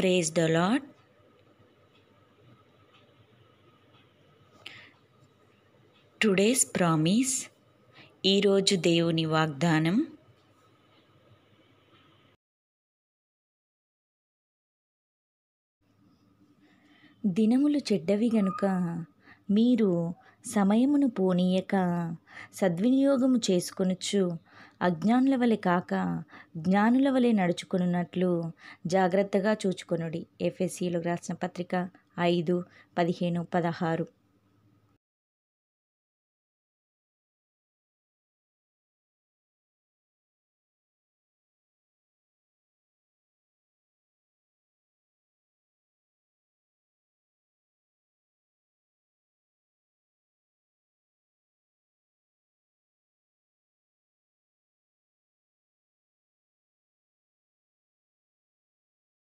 praise the Lord today's promise ఈరోజు దేవుని వాగ్దానం దినములు చెడ్డవి గనుక మీరు సమయమును పోనీయక సద్వినియోగము చేసుకొనుచు అజ్ఞానుల వలె కాక జ్ఞానుల వలె నడుచుకున్నట్లు జాగ్రత్తగా చూచుకొనుడి ఎఫ్ఎస్సిలో రాసిన పత్రిక ఐదు పదిహేను పదహారు